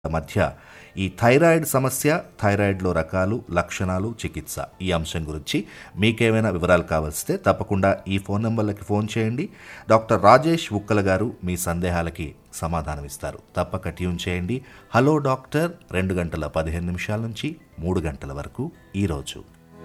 మధ్య ఈ థైరాయిడ్ సమస్య థైరాయిడ్లో రకాలు లక్షణాలు చికిత్స ఈ అంశం గురించి మీకేమైనా వివరాలు కావలిస్తే తప్పకుండా ఈ ఫోన్ నంబర్లకి ఫోన్ చేయండి డాక్టర్ రాజేష్ ఉక్కల గారు మీ సందేహాలకి సమాధానం ఇస్తారు తప్పక ట్యూన్ చేయండి హలో డాక్టర్ రెండు గంటల పదిహేను నిమిషాల నుంచి మూడు గంటల వరకు ఈరోజు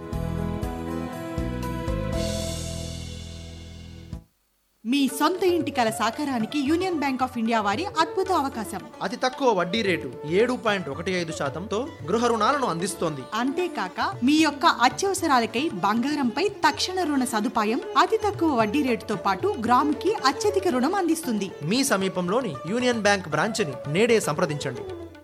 మీ సొంత ఇంటి కల సాకారానికి యూనియన్ బ్యాంక్ ఆఫ్ ఇండియా వారి అద్భుత అవకాశం అతి తక్కువ వడ్డీ రేటు ఏడు పాయింట్ ఒకటి ఐదు శాతంతో గృహ రుణాలను అందిస్తోంది అంతేకాక మీ యొక్క అత్యవసరాలకై బంగారంపై తక్షణ రుణ సదుపాయం అతి తక్కువ వడ్డీ రేటుతో పాటు గ్రాముకి అత్యధిక రుణం అందిస్తుంది మీ సమీపంలోని యూనియన్ బ్యాంక్ బ్రాంచ్ని నేడే సంప్రదించండి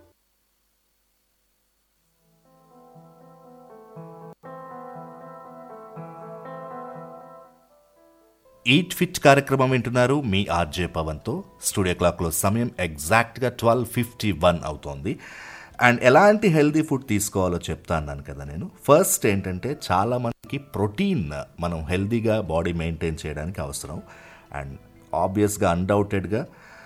ఈట్ ఫిట్ కార్యక్రమం వింటున్నారు మీ ఆర్జే పవన్తో స్టూడియో క్లాక్లో సమయం ఎగ్జాక్ట్గా ట్వెల్వ్ ఫిఫ్టీ వన్ అవుతోంది అండ్ ఎలాంటి హెల్దీ ఫుడ్ తీసుకోవాలో చెప్తా అన్నాను కదా నేను ఫస్ట్ ఏంటంటే చాలా మనకి ప్రోటీన్ మనం హెల్దీగా బాడీ మెయింటైన్ చేయడానికి అవసరం అండ్ ఆబ్వియస్గా అన్డౌటెడ్గా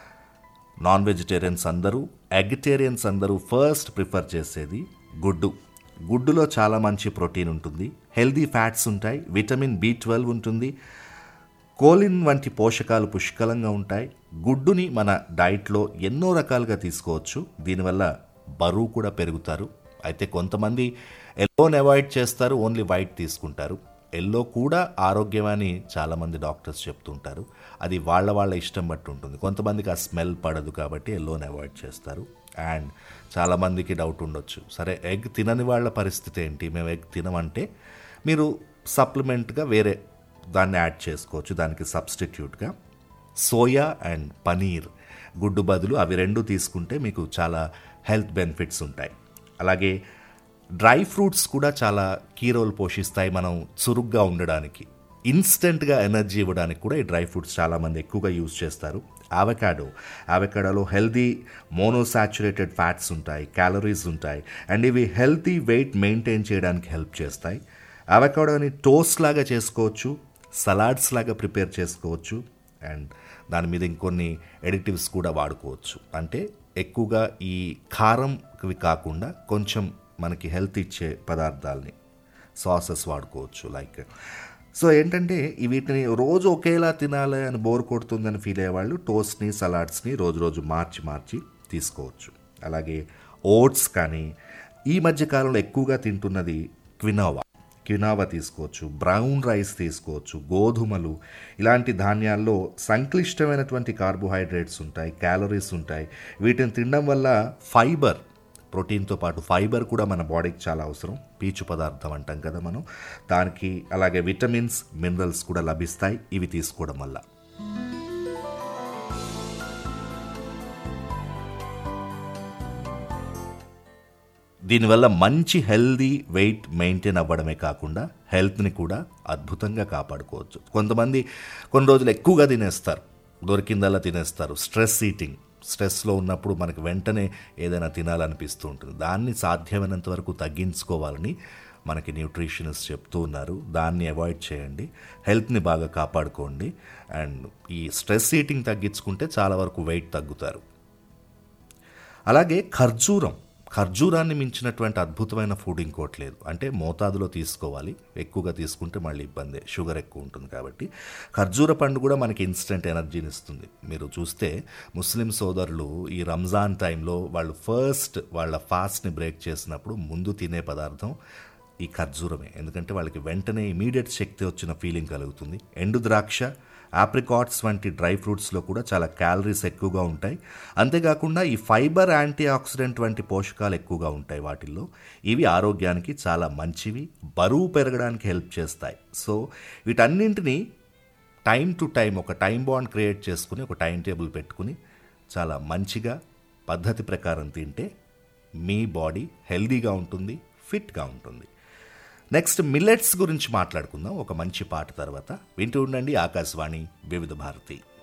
నాన్ వెజిటేరియన్స్ అందరూ ఎగిటేరియన్స్ అందరూ ఫస్ట్ ప్రిఫర్ చేసేది గుడ్డు గుడ్డులో చాలా మంచి ప్రోటీన్ ఉంటుంది హెల్దీ ఫ్యాట్స్ ఉంటాయి విటమిన్ బి ట్వెల్వ్ ఉంటుంది కోలిన్ వంటి పోషకాలు పుష్కలంగా ఉంటాయి గుడ్డుని మన డైట్లో ఎన్నో రకాలుగా తీసుకోవచ్చు దీనివల్ల బరువు కూడా పెరుగుతారు అయితే కొంతమంది ఎల్లోని అవాయిడ్ చేస్తారు ఓన్లీ వైట్ తీసుకుంటారు ఎల్లో కూడా ఆరోగ్యమని చాలామంది డాక్టర్స్ చెప్తుంటారు అది వాళ్ళ వాళ్ళ ఇష్టం బట్టి ఉంటుంది కొంతమందికి ఆ స్మెల్ పడదు కాబట్టి ఎల్లోని అవాయిడ్ చేస్తారు అండ్ చాలామందికి డౌట్ ఉండొచ్చు సరే ఎగ్ తినని వాళ్ళ పరిస్థితి ఏంటి మేము ఎగ్ తినమంటే మీరు సప్లిమెంట్గా వేరే దాన్ని యాడ్ చేసుకోవచ్చు దానికి సబ్స్టిట్యూట్గా సోయా అండ్ పనీర్ గుడ్డు బదులు అవి రెండు తీసుకుంటే మీకు చాలా హెల్త్ బెనిఫిట్స్ ఉంటాయి అలాగే డ్రై ఫ్రూట్స్ కూడా చాలా కీ రోల్ పోషిస్తాయి మనం చురుగ్గా ఉండడానికి ఇన్స్టెంట్గా ఎనర్జీ ఇవ్వడానికి కూడా ఈ డ్రై ఫ్రూట్స్ చాలామంది ఎక్కువగా యూజ్ చేస్తారు ఆవకాడో ఆవకాడోలో హెల్దీ మోనోసాచురేటెడ్ ఫ్యాట్స్ ఉంటాయి క్యాలరీస్ ఉంటాయి అండ్ ఇవి హెల్తీ వెయిట్ మెయింటైన్ చేయడానికి హెల్ప్ చేస్తాయి అవకాడోని టోస్ట్ లాగా చేసుకోవచ్చు సలాడ్స్ లాగా ప్రిపేర్ చేసుకోవచ్చు అండ్ దాని మీద ఇంకొన్ని ఎడిటివ్స్ కూడా వాడుకోవచ్చు అంటే ఎక్కువగా ఈ కారంవి కాకుండా కొంచెం మనకి హెల్త్ ఇచ్చే పదార్థాలని సాసెస్ వాడుకోవచ్చు లైక్ సో ఏంటంటే ఈ వీటిని రోజు ఒకేలా తినాలి అని బోర్ కొడుతుందని ఫీల్ అయ్యేవాళ్ళు టోస్ట్ని సలాడ్స్ని రోజు రోజు మార్చి మార్చి తీసుకోవచ్చు అలాగే ఓట్స్ కానీ ఈ మధ్య కాలంలో ఎక్కువగా తింటున్నది క్వినోవా క్వినావా తీసుకోవచ్చు బ్రౌన్ రైస్ తీసుకోవచ్చు గోధుమలు ఇలాంటి ధాన్యాల్లో సంక్లిష్టమైనటువంటి కార్బోహైడ్రేట్స్ ఉంటాయి క్యాలరీస్ ఉంటాయి వీటిని తినడం వల్ల ఫైబర్ ప్రోటీన్తో పాటు ఫైబర్ కూడా మన బాడీకి చాలా అవసరం పీచు పదార్థం అంటాం కదా మనం దానికి అలాగే విటమిన్స్ మినరల్స్ కూడా లభిస్తాయి ఇవి తీసుకోవడం వల్ల దీనివల్ల మంచి హెల్దీ వెయిట్ మెయింటైన్ అవ్వడమే కాకుండా హెల్త్ని కూడా అద్భుతంగా కాపాడుకోవచ్చు కొంతమంది కొన్ని రోజులు ఎక్కువగా తినేస్తారు దొరికిందల్లా తినేస్తారు స్ట్రెస్ ఈటింగ్ స్ట్రెస్లో ఉన్నప్పుడు మనకు వెంటనే ఏదైనా తినాలనిపిస్తూ ఉంటుంది దాన్ని సాధ్యమైనంత వరకు తగ్గించుకోవాలని మనకి న్యూట్రిషనిస్ట్ చెప్తూ ఉన్నారు దాన్ని అవాయిడ్ చేయండి హెల్త్ని బాగా కాపాడుకోండి అండ్ ఈ స్ట్రెస్ ఈటింగ్ తగ్గించుకుంటే చాలా వరకు వెయిట్ తగ్గుతారు అలాగే ఖర్జూరం ఖర్జూరాన్ని మించినటువంటి అద్భుతమైన ఫుడ్ ఇంకోటి లేదు అంటే మోతాదులో తీసుకోవాలి ఎక్కువగా తీసుకుంటే మళ్ళీ ఇబ్బందే షుగర్ ఎక్కువ ఉంటుంది కాబట్టి ఖర్జూర పండు కూడా మనకి ఇన్స్టెంట్ ఎనర్జీని ఇస్తుంది మీరు చూస్తే ముస్లిం సోదరులు ఈ రంజాన్ టైంలో వాళ్ళు ఫస్ట్ వాళ్ళ ఫాస్ట్ని బ్రేక్ చేసినప్పుడు ముందు తినే పదార్థం ఈ ఖర్జూరమే ఎందుకంటే వాళ్ళకి వెంటనే ఇమీడియట్ శక్తి వచ్చిన ఫీలింగ్ కలుగుతుంది ఎండు ద్రాక్ష ఆప్రికాట్స్ వంటి డ్రై ఫ్రూట్స్లో కూడా చాలా క్యాలరీస్ ఎక్కువగా ఉంటాయి అంతేకాకుండా ఈ ఫైబర్ యాంటీ ఆక్సిడెంట్ వంటి పోషకాలు ఎక్కువగా ఉంటాయి వాటిల్లో ఇవి ఆరోగ్యానికి చాలా మంచివి బరువు పెరగడానికి హెల్ప్ చేస్తాయి సో వీటన్నింటినీ టైం టు టైం ఒక టైం బాండ్ క్రియేట్ చేసుకుని ఒక టైం టేబుల్ పెట్టుకుని చాలా మంచిగా పద్ధతి ప్రకారం తింటే మీ బాడీ హెల్దీగా ఉంటుంది ఫిట్గా ఉంటుంది నెక్స్ట్ మిల్లెట్స్ గురించి మాట్లాడుకుందాం ఒక మంచి పాట తర్వాత వింటూ ఉండండి ఆకాశవాణి వివిధ భారతి